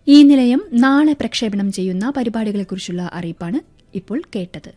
ഈ നിലയം നാളെ പ്രക്ഷേപണം ചെയ്യുന്ന പരിപാടികളെക്കുറിച്ചുള്ള അറിയിപ്പാണ് ഇപ്പോൾ കേട്ടത്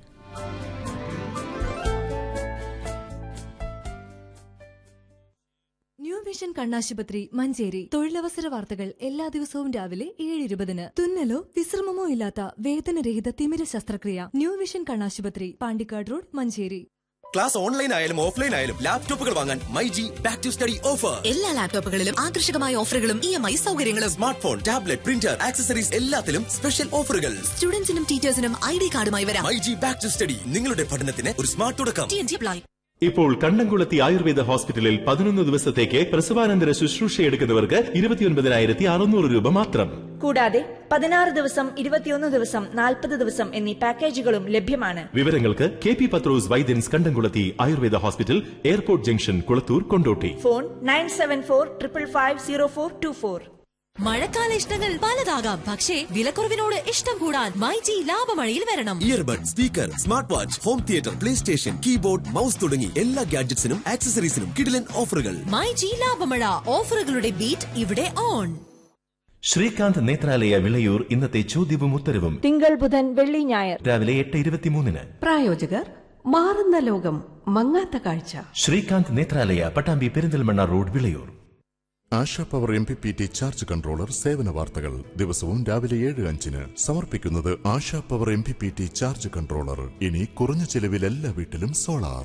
ന്യൂ വിഷൻ കണ്ണാശുപത്രി മഞ്ചേരി തൊഴിലവസര വാർത്തകൾ എല്ലാ ദിവസവും രാവിലെ ഏഴ് ഇരുപതിന് തുന്നലോ വിശ്രമമോ ഇല്ലാത്ത വേദനരഹിത തിമിര ശസ്ത്രക്രിയ ന്യൂ വിഷൻ കണ്ണാശുപത്രി Pandikkad Road Manjeri class online ആയാലും ഓഫ്ലൈൻ ആയാലും ലാപ്ടോപ്പുകൾ വാങ്ങാൻ my G back to study offer എല്ലാ ലാപ്ടോപ്പുകളിലും ആകർഷകമായ ഓഫറുകളും ഇ എം ഐ സൗകര്യങ്ങളും smart phone tablet printer accessories എല്ലാത്തിലും സ്പെഷ്യൽ ഓഫറുകൾ സ്റ്റുഡൻസിനും ടീച്ചേഴ്സിനും ഐ ഡി കാർഡുമായി വരാം my G back to study നിങ്ങളുടെ പഠനത്തിന് ഒരു സ്മാർട്ട് തുടക്കം ടി എൻ ജി അപ്ലൈ ഇപ്പോൾ കണ്ടംകുളത്തി ആയുർവേദ ഹോസ്പിറ്റലിൽ പതിനൊന്ന് ദിവസത്തേക്ക് പ്രസവാനന്തര ശുശ്രൂഷ എടുക്കുന്നവർക്ക് ഇരുപത്തിയൊൻപതിനായിരത്തി അറുന്നൂറ് രൂപ മാത്രം കൂടാതെ പതിനാറ് ദിവസം ഇരുപത്തിയൊന്ന് ദിവസം നാൽപ്പത് ദിവസം എന്നീ പാക്കേജുകളും ലഭ്യമാണ് വിവരങ്ങൾക്ക് കെ പി പത്രോസ് വൈദ്യൻസ് Kandamkulathi Ayurveda hospital airport junction Kulathur Kondotty phone nine seven four triple five zero four two four മഴക്കാല ഇഷ്ടങ്ങൾ പലതാകാം പക്ഷേ വിലക്കുറവിനോട് ഇഷ്ടം കൂടാൻ മൈജി ലാഭമഴയിൽ വരണം earbud speaker smart watch home theatre play station keyboard mouse തുടങ്ങി എല്ലാ ഗാഡ്ജറ്റ്സിനും ആക്സസറീസിനും കിടിലൻ ഓഫറുകൾ മൈജി ലാഭമഴ ഓഫറുകളുടെ ബീറ്റ് ഇവിടെ ഓൺ ശ്രീകാന്ത് നേത്രാലയ വിളയൂർ ഇന്നത്തെ ചോദ്യവും ഉത്തരവും തിങ്കൾ ബുധൻ വെള്ളി ഞായർ രാവിലെ എട്ട് ഇരുപത്തിമൂന്നിന് പ്രായോജകർ മാറുന്ന ലോകം മങ്ങാത്ത കാഴ്ച Srikanth Netralaya Pattambi Perinthalmanna Road Vilayur Asha power M P P T charge controller സേവന വാർത്തകൾ ദിവസവും രാവിലെ ഏഴ് അഞ്ചിന് സമർപ്പിക്കുന്നത് Asha power M P P T charge controller ഇനി കുറഞ്ഞ ചെലവിൽ എല്ലാ വീട്ടിലും സോളാർ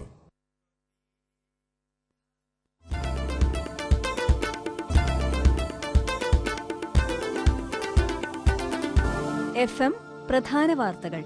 എഫ് എം പ്രധാന വാർത്തകൾ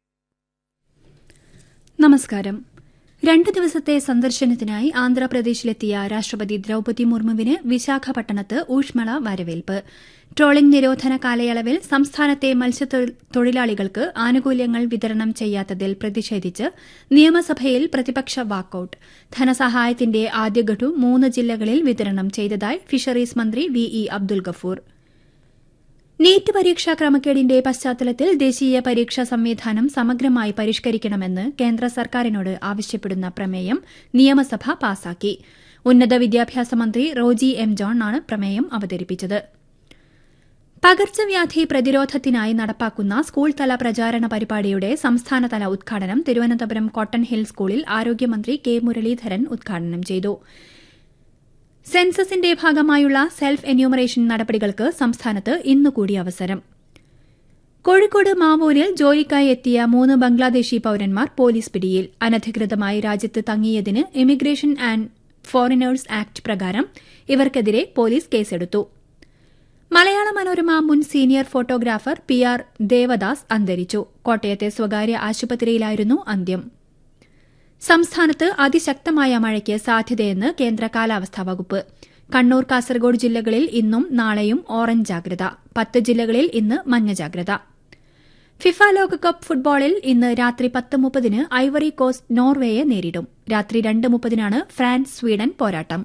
നമസ്കാരം രണ്ട് ദിവസത്തെ സന്ദർശനത്തിനായി ആന്ധ്രാപ്രദേശിലെത്തിയ രാഷ്ട്രപതി ദ്രൌപതി മുർമുവിന് വിശാഖപട്ടണത്ത് ഊഷ്മള വരവേൽപ്പ് ട്രോളിംഗ് നിരോധന കാലയളവിൽ സംസ്ഥാനത്തെ മത്സ്യത്തൊഴിലാളികൾക്ക് ആനുകൂല്യങ്ങൾ വിതരണം ചെയ്യാത്തതിൽ പ്രതിഷേധിച്ച് നിയമസഭയിൽ പ്രതിപക്ഷ വാക്കൌട്ട് ധനസഹായത്തിന്റെ ആദ്യഘട്ടു മൂന്ന് ജില്ലകളിൽ വിതരണം ചെയ്തതായി ഫിഷറീസ് മന്ത്രി V E Abdul Gafoor NEET പരീക്ഷാ ക്രമക്കേടിന്റെ പശ്ചാത്തലത്തിൽ ദേശീയ പരീക്ഷാ സംവിധാനം സമഗ്രമായി പരിഷ്കരിക്കണമെന്ന് കേന്ദ്ര സർക്കാരിനോട് ആവശ്യപ്പെടുന്ന പ്രമേയം നിയമസഭ പാസാക്കി ഉന്നത വിദ്യാഭ്യാസ മന്ത്രി റോജി എം ജോൺ ആണ് പ്രമേയം അവതരിപ്പിച്ചത് പകർച്ചവ്യാധി പ്രതിരോധത്തിനായി നടപ്പാക്കുന്ന സ്കൂൾ തല പ്രചാരണ പരിപാടിയുടെ സംസ്ഥാനതല ഉദ്ഘാടനം തിരുവനന്തപുരം കോട്ടൺ ഹിൽ സ്കൂളിൽ ആരോഗ്യമന്ത്രി കെ മുരളീധരൻ ഉദ്ഘാടനം ചെയ്തു സെൻസസിന്റെ ഭാഗമായുള്ള സെൽഫ് എന്യൂമറേഷൻ നടപടികൾക്ക് സംസ്ഥാനത്ത് ഇന്നുകൂടി അവസരം കോഴിക്കോട് മാവൂരിൽ ജോലിക്കായി എത്തിയ മൂന്ന് ബംഗ്ലാദേശി പൌരന്മാർ പോലീസ് പിടിയിൽ അനധികൃതമായി രാജ്യത്ത് തങ്ങിയതിന് ഇമിഗ്രേഷൻ ആൻഡ് ഫോറിനേഴ്സ് ആക്ട് പ്രകാരം ഇവർക്കെതിരെ പോലീസ് കേസെടുത്തു മലയാള മനോരമ മുൻ senior photographer P R Devadas അന്തരിച്ചു കോട്ടയത്തെ സ്വകാര്യ ആശുപത്രിയിലായിരുന്നു അന്ത്യം സംസ്ഥാനത്ത് അതിശക്തമായ മഴയ്ക്ക് സാധ്യതയെന്ന് കേന്ദ്ര കാലാവസ്ഥാ വകുപ്പ് കണ്ണൂർ കാസർഗോഡ് ജില്ലകളിൽ ഇന്നും നാളെയും ഓറഞ്ച് ജാഗ്രത പത്ത് ജില്ലകളിൽ ഇന്ന് മഞ്ഞ ജാഗ്രത ഫിഫ ലോകകപ്പ് ഫുട്ബോളിൽ ഇന്ന് രാത്രി പത്ത് മുപ്പതിന് ഐവറി കോസ്റ്റ് നോർവേയെ നേരിടും രാത്രി രണ്ട് മുപ്പതിനാണ് ഫ്രാൻസ് സ്വീഡൻ പോരാട്ടം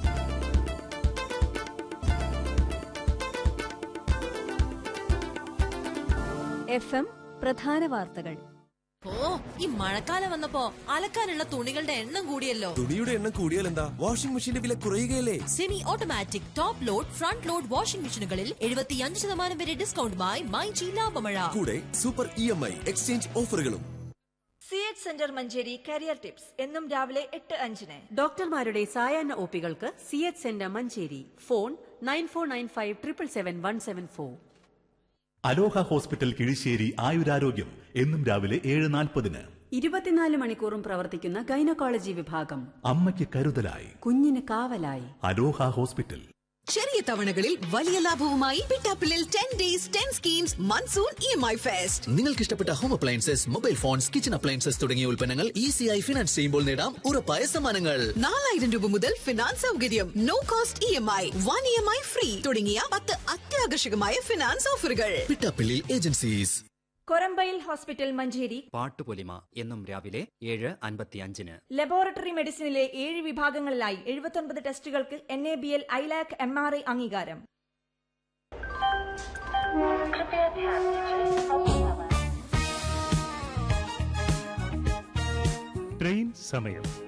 എഫ് എം പ്രധാന വാർത്തകൾ ഓ ഈ മഴക്കാലം വന്നപ്പോ അലക്കാനുള്ള തുണികളുടെ എണ്ണം കൂടിയല്ലോ തുണിയുടെ എണ്ണം കൂടിയാൽ എന്താ വാഷിംഗ് മെഷീന്റെ വില കുറയുകയല്ലേ semi automatic top load front load washing മെഷീനുകളിൽ എഴുപത്തിയഞ്ച് ശതമാനം വരെ ഡിസ്കൗണ്ടുമായി മൈജി ലാഭമഴ കൂടെ super E M I exchange ഓഫറുകളും C H centre Manjeri career tips എന്നും രാവിലെ എട്ട് അഞ്ചിന് ഡോക്ടർമാരുടെ സായാഹ്ന ഒപികൾക്ക് C H centre Manjeri phone nine four nine five triple seven one seven four Aloha hospital Kizhissery ആയുരാരോഗ്യം എന്നും രാവിലെ ഏഴ് നാൽപ്പതിന് ഇരുപത്തിനാല് മണിക്കൂറും പ്രവർത്തിക്കുന്ന ഗൈനക്കോളജി വിഭാഗം അമ്മയ്ക്ക് കരുതലായി കുഞ്ഞിന് കാവലായി അലോഹ ഹോസ്പിറ്റൽ ചെറിയ തവണകളിൽ വലിയ ലാഭവുമായി പിറ്റാപ്പിളിൽ ten days ten schemes monsoon E M I fest നിങ്ങൾക്ക് ഇഷ്ടപ്പെട്ട home appliances mobile phones kitchen appliances തുടങ്ങിയ ഉൽപ്പന്നങ്ങൾ ഈസിയായി ഫിനാൻസ് ചെയ്യുമ്പോൾ നേടാം ഉറപ്പായ സമ്മാനങ്ങൾ നാലായിരം രൂപ മുതൽ ഫിനാൻസ് സൗകര്യം no cost E M I one E M I free തുടങ്ങിയ പത്ത് അത്യാകർഷകമായ ഫിനാൻസ് ഓഫറുകൾ പിട്ടാപ്പിള്ളി ഏജൻസീസ് കൊരമ്പയിൽ ഹോസ്പിറ്റൽ മഞ്ചേരി പാട്ടുപൊലിമ എന്നും രാവിലെ ഏഴ് അൻപത്തിയഞ്ചിന് ലബോറട്ടറി മെഡിസിനിലെ ഏഴ് വിഭാഗങ്ങളിലായി എഴുപത്തൊൻപത് ടെസ്റ്റുകൾക്ക് N A B L ILAC M R I അംഗീകാരം ട്രെയിൻ സമയം